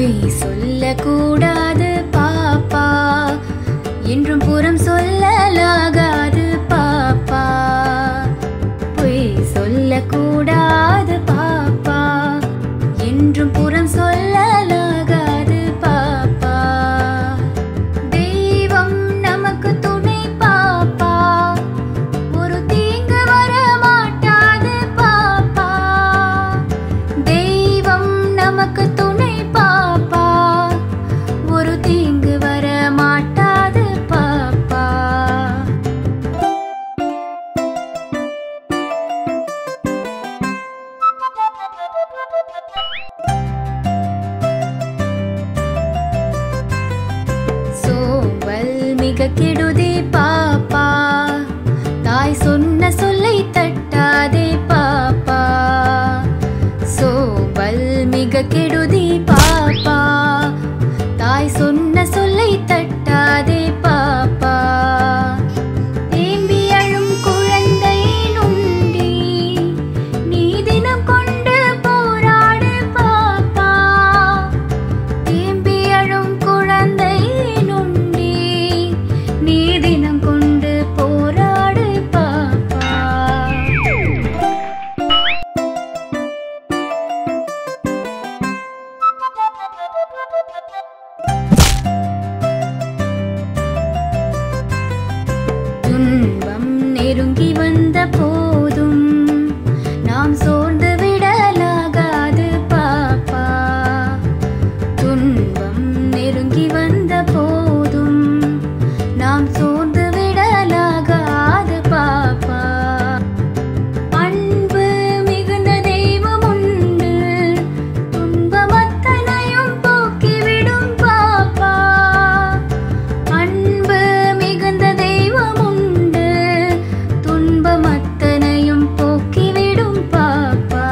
பொய் சொல்லக்கூடாது பாப்பா என்றும் புறம் சொல்லலாகாது பாப்பா பொய் சொல்லக்கூடாது பாப்பா என்றும் புறம் சொல்லலாகாது பாப்பா தெய்வம் நமக்கு துணை பாப்பா ஒரு தீங்கு வர மாட்டாது பாப்பா தெய்வம் நமக்கு துணை பாப்பா ஒரு தீங்கு வர மாட்டாது பாப்பா சோம்பல் மிக கெடுதே பாப்பா தாய் சொன்ன சொல்லை தட்டாதே பாப்பா சோம்பல் மிக கெடுதே பாப்பா தாய் சொன்ன சொல்லை தட்டாதே பாப்பா தேம்பி அழும் குழந்தை நுண்டி நீ தினம் கொண்டு போராடு பாப்பா தேம்பி அழும் குழந்தை நுண்டி நீ தினம் கொண்டு போராடு பாப்பா துன்பம் நெருங்கி வந்த போதும் நாம் சோர்ந்து விடலாகாது பாப்பா துன்பம் நெருங்கி வந்த போதும் நாம் சோர்ந்து விடலாகாது பாப்பா அன்பு மிகுந்த தெய்வம் உண்டு துன்பம் அத்தனையும் போக்கிவிடும் பாப்பா அன்பு மிகுந்த தெய்வம் உண்டு துன்பம் அத்தனையும் போக்கிவிடும் பாப்பா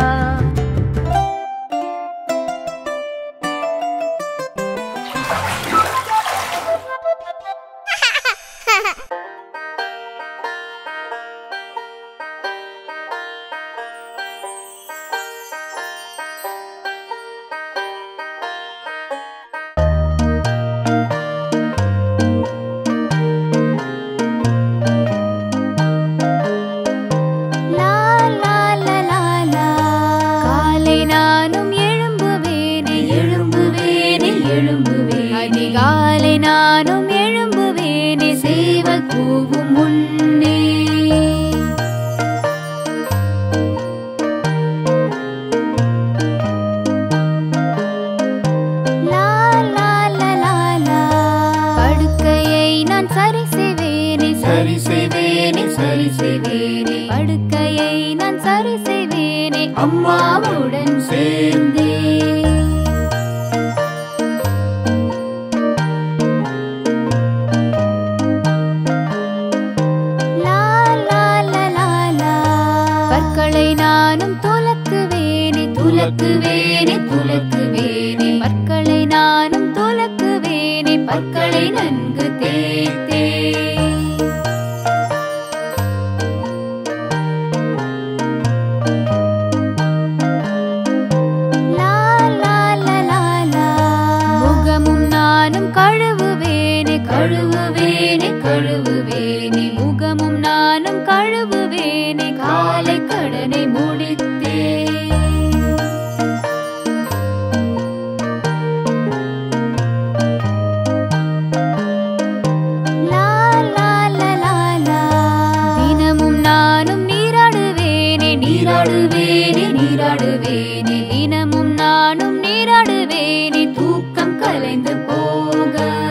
லா லா லா லா லா காலை நானும் எழும்புவேனே எழும்புவேனே எழும்புவேன் அதிகாலை நானும் எழும்புவேனே சேவ கூவும் முன்னே லா லா லா லா லா படுக்கையை நான் சரி செய்வேனே சரி செய்வேனே சரி செய்வேனே படுக்கையை நான் சரி செய்வேனே அம்மாவுடன் சேர்ந்தே லா லா லா லா லா பற்களை நானும் துலக்குவேனே துலக்குவேனே துலக்குவேனே பற்களை நானும் துலக்குவேனே பற்களை நன்கு தேய்த்தே லா லா லா லா லா முகமும் நானும் கழுவுவேனே கழுவுவேனே கழுவுவேனே முகமும் நானும் கழுவுவேனே காலை கடனை முடித்தே லா லா லா லா லா தினமும் நானும் நீராடுவேனே நீராடுவேனே நீராடுவேனே தினமும் நானும் நீராடுவேனே தூக்கம் கலைந்து போக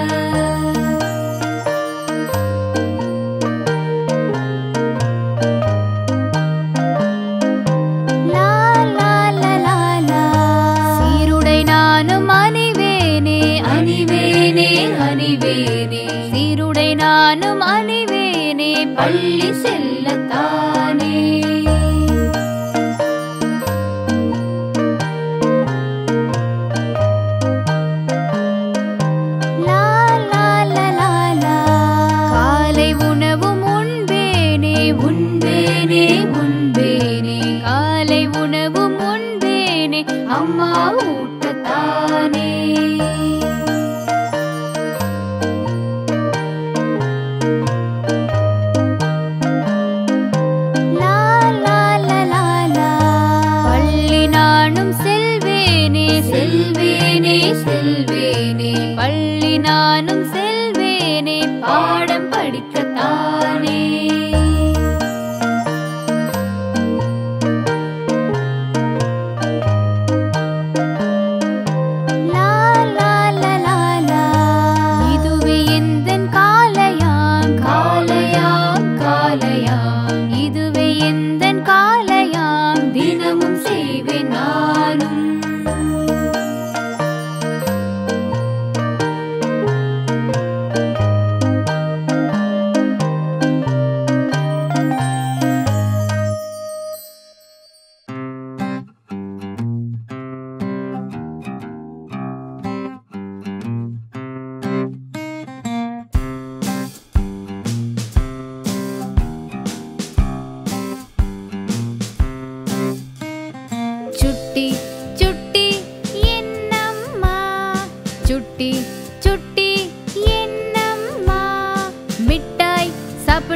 லா லா லா லா லா சீருடை நானும் அணிவேனே அணிவேனே அணிவேனே சீருடை நானும் அணிவேனே பள்ளி செல்லத்தானே லா லா லா லா லா காலை உணவும் உண்பேனே உண்பேனே உண்பேனே காலை உணவும் உண்பேனே அம்மா ஊட்டத்தானே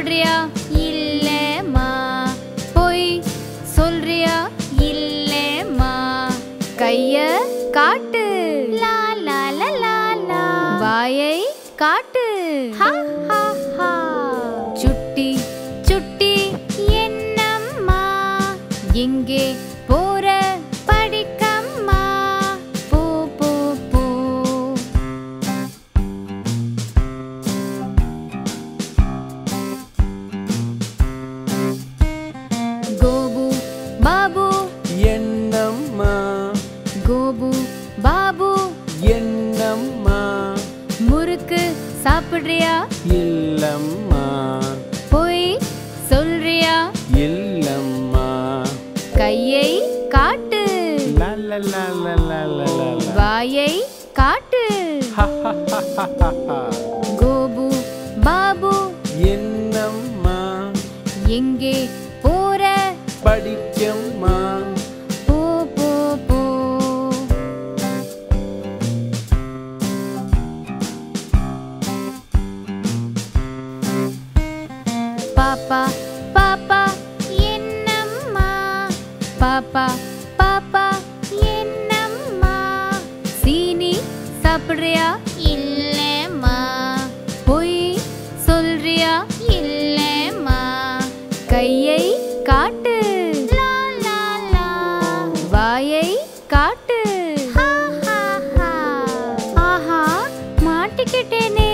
சொல்றியா இல்லம்மா பொய் சொல்றியா இல்லம்மா கைய காட்டு லா லா லா லா லா வாயை காட்டு ஹா ஹா ஹா சுட்டி சுட்டி என்னம்மா எங்கே போற படிக்கம்மா போ போ போ கோபு பாபு என்னம்மா கோபு பாபு என்னம்மா முறுக்கு சாப்பிடுறியா இல்லம்மா பொய் சொல்றியா இல்லம்மா கையை காட்டு லா லா லா லா லா லா லா லா. வாயை காட்டு ஹா, ஹா, ஹா, ஹா, ஹா, ஹா. கோபு பாபு என்னம்மா எங்கே போற படிக்கம்மா போ போ போ பாப்பா பாப்பா என்னம்மா பாப்பா பாப்பா என்னம்மா சீனி சாப்பிடுறியா இல்லம்மா பொய் சொல்றியா இல்லம்மா கையை காட்டு லா லா லா வாயை காட்டு ஹா ஹா ஹா ஆஹா மாட்டிக்கிட்டேனே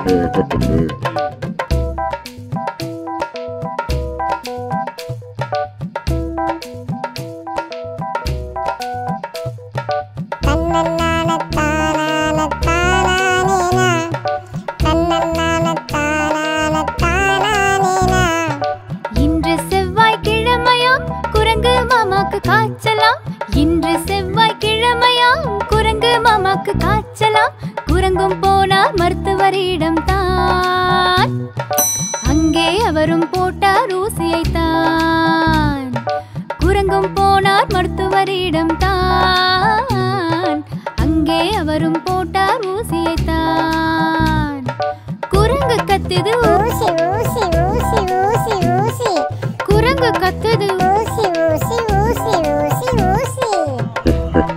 இன்று செவ்வாய் கிழமையாம் குரங்கு மாமாக்கு காய்ச்சலாம் இன்று செவ்வாய் கிழமையாம் குரங்கு மாமாக்கு காய்ச்சலாம் குரங்கும் போனார் மருத்துவரிடம் தான் அங்கே அவரும் போட்டார் ஊசியை தான் குரங்கும் போனார் மருத்துவரிடம் தான் அங்கே அவரும் போட்டார் ஊசியை தான் குரங்கு கத்துது ஊசி ஊசி ஊசி ஊசி ஊசி குரங்கு கத்துது ஊசி ஊசி ஊசி ஊசி ஊசி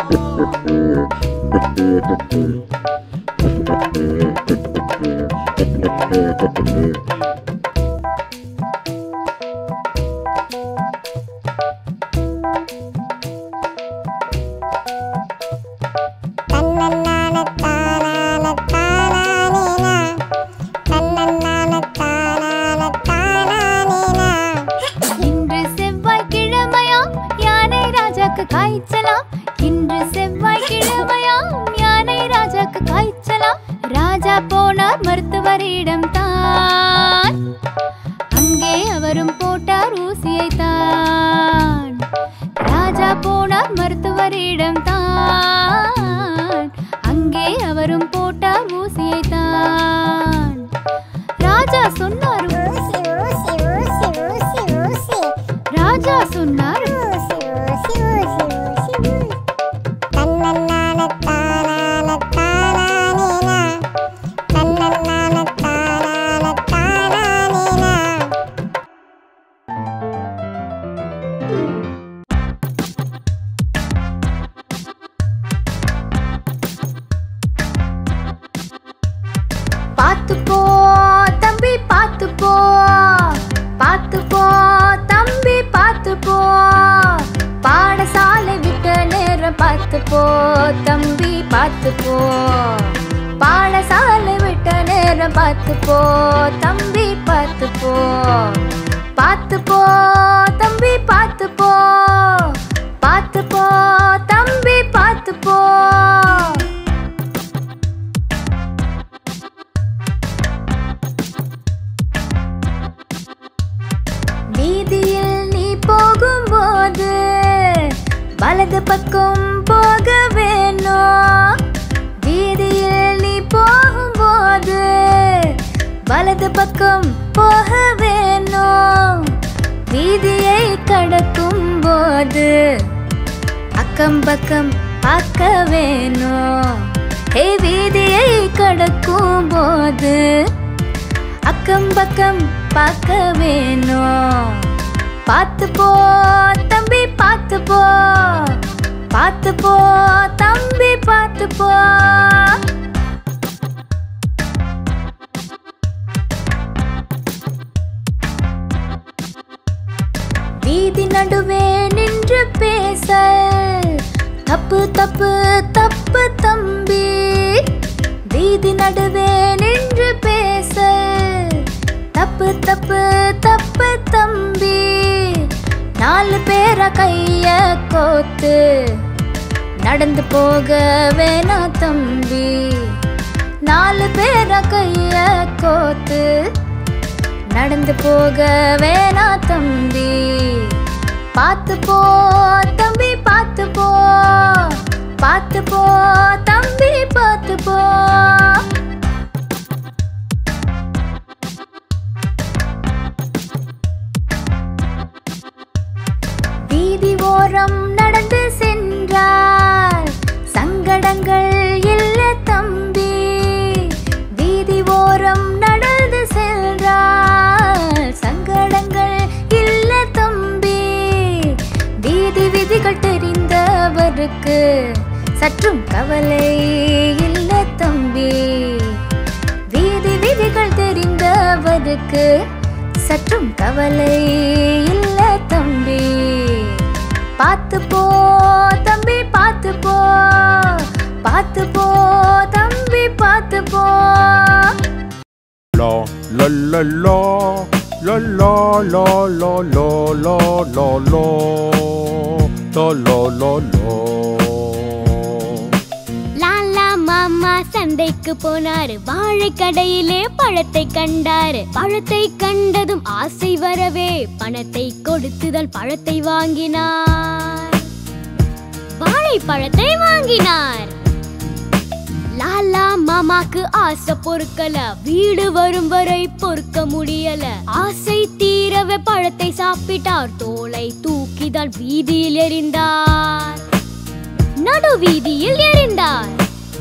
தன்னன்னான தானான தானானேனா தன்னன்னான தானான தானானேனா இன்று செவ்வாய் கிழமையாம் யானை ராஜாக்கு காய்ச்சலாம் இன்று செவ்வாய் கிழமையாம் யானை ராஜாக்கு காய்ச்சலாம் ராஜா போனார் மருத்துவரிடம் தான் அங்கே அவரும் போட்டார் ஊசியை தான் ராஜா போனார் மருத்துவரிடம் தான் அங்கே அவரும் போட்டார் ஊசியை தான் ராஜா சொன்னார் ஊசி ஊசி ஊசி ஊசி ஊசி ராஜா சொன்னார் ஊசி ஊசி ஊசி ஊசி ஊசி தன்னன்னான தானான தானானேனா தன்னன்னான தானான தானானேனா பார்த்து போ தம்பி பார்த்து போ பார்த்து போ தம்பி பார்த்து போ பாடசாலை விட்ட நேரம் பார்த்து போ தம்பி பார்த்து போ பாடசாலை விட்ட நேரம் பார்த்து போ தம்பி பார்த்து போ பார்த்து போ தம்பி பார்த்து போ பார்த்து போ தம்பி பார்த்து போ வீதியில் நீ போகும்போது வலது பக்கம் போக வேணும் வீதியில் நீ போகும்போது வலது பக்கம் போக வேணும் வீதியை கடக்கும் போது அக்கம் பக்கம் பார்க்க வேணும் ஹே வீதியை கடக்கும் போது அக்கம் பக்கம் பார்க்க வேணும் பார்த்து போ தம்பி பார்த்து போ பார்த்து போ தம்பி பார்த்து போ வீதி நடுவே நின்று பேச தப்பு தப்பு தப்பு தம்பி வீதி நடுவே நின்று பேச தப்பு தப்பு தப்பு தம்பி நாலு பேர கைய கோத்து நடந்து போக வேணா தம்பி நாலு பேர கைய கோத்து நடந்து போக வேணா தம்பி பார்த்து போ தம்பி பார்த்து போ பார்த்து போ தம்பி பார்த்து போ வீதி ஓரம் நடந்து சென்றார் சங்கடங்கள் இல்ல தம்பி வீதி ஓரம் நடந்து சென்றார் சங்கடங்கள் இல்ல தம்பி வீதி விதிகள் தெரிந்தவருக்கு சற்றும் கவலை இல்ல தம்பி வீதி விதிகள் தெரிந்தவருக்கு சற்றும் கவலை இல்ல தம்பி பார்த்து போ தம்பி பார்த்து போ பார்த்து போ தம்பி பார்த்து போ la la la la la la la la la la la la la la la la Lala மாமா சந்தைக்கு போனாரு வாழைக்கடையிலே பழத்தை கண்டாரு பழத்தை கண்டதும் ஆசை வரவே பணத்தை கொடுத்துதல் பழத்தை வாங்கினார் வாழைப்பழத்தை வாங்கினார் லாலா மாமாக்கு ஆசை பொறுக்கல வீடு வரும் வரை பொறுக்க முடியல ஆசை தீரவே பழத்தை சாப்பிட்டார் தோலை தூக்கிதான் வீதியில் எறிந்தார் நடு வீதியில் எறிந்தார்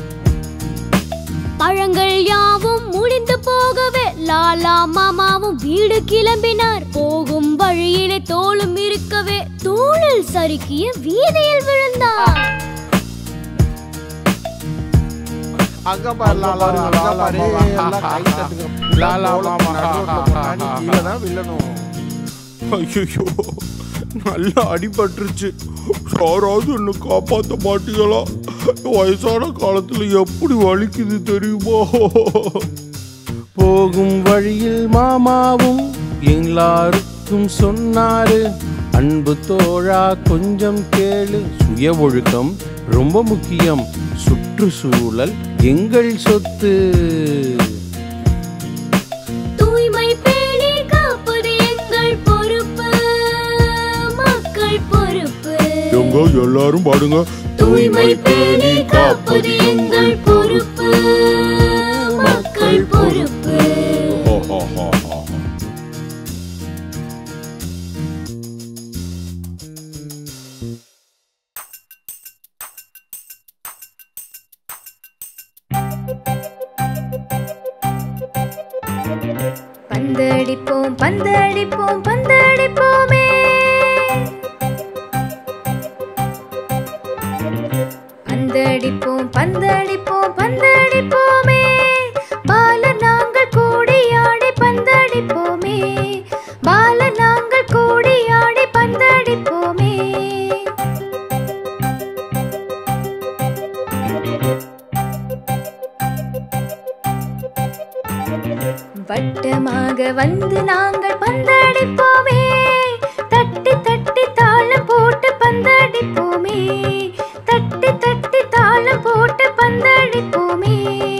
பழங்கள் யாவும் முடிந்து போகவே லாலா மாமாவும் வீடு கிளம்பினார் போகும் வழியிலே தோளும் இருக்கவே தோளில் சறுக்கிய வீதியில் விழுந்தார் அங்க பாரு லாலா அங்க பாரு எல்லாம் கை தட்டுங்க லாலா மாமா கீழே தான் விழணும் ஐயோ நல்லா அடிபட்டுருச்சு யாராவது என்ன காப்பாற்ற மாட்டீங்களா வயசான காலத்துல எப்படி வலிக்குது தெரியுமா போகும் வழியில் மாமாவும் எல்லாருக்கும் சொன்னாரு அன்பு தோழா கொஞ்சம் கேளு சுய ஒழுக்கம் ரொம்ப முக்கியம் சுற்றுச்சூழல் எங்கள் சொத்து தூய்மை பேணி காப்பது எங்கள் பொறுப்பு மக்கள் பொறுப்பு எங்க எல்லாரும் பாடுங்க தூய்மை பேணி காப்பது எங்கள் பொறுப்பு மக்கள் பொறுப்பு பந்தடிப்போம் பந்தடிப்போம் பந்தடிப்போமே பந்தடிப்போம் பந்தடிப்போம் பந்தடிப்போமே பால நாங்கள் கூடியாடி பந்தடிப்போமே பால நாங்கள் கூடியாடி பந்தடிப்போமே வட்டமாக வந்து நாங்கள் பந்தடிப்போமே தட்டி தட்டி தாளம் போட்டு பந்தடிப்போமே தட்டி தட்டி தாளம் போட்டு பந்தடிப்போமே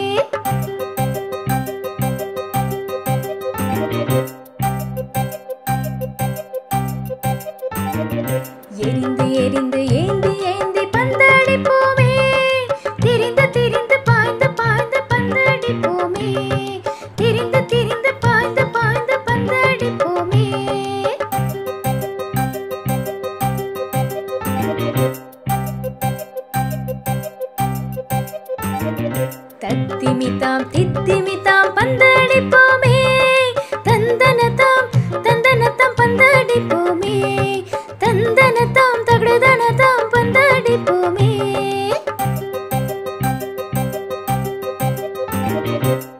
எரிந்து எரிந்து ஏந்தி ஏந்தி பந்தடிப்போமே திரிந்து திரிந்து பாய்ந்து பாய்ந்து பந்தடிப்போமே திரிந்து திரிந்து பாய்ந்து பாய்ந்து பந்தடிப்போமே தத்திமிதாம் தித்திமிதாம் பந்தடிப்போமே தந்தனதாம் தந்தனதாம் பந்தடிப்போமே தந்தனதாம் தகடுதனதாம் பந்தடிப்போமே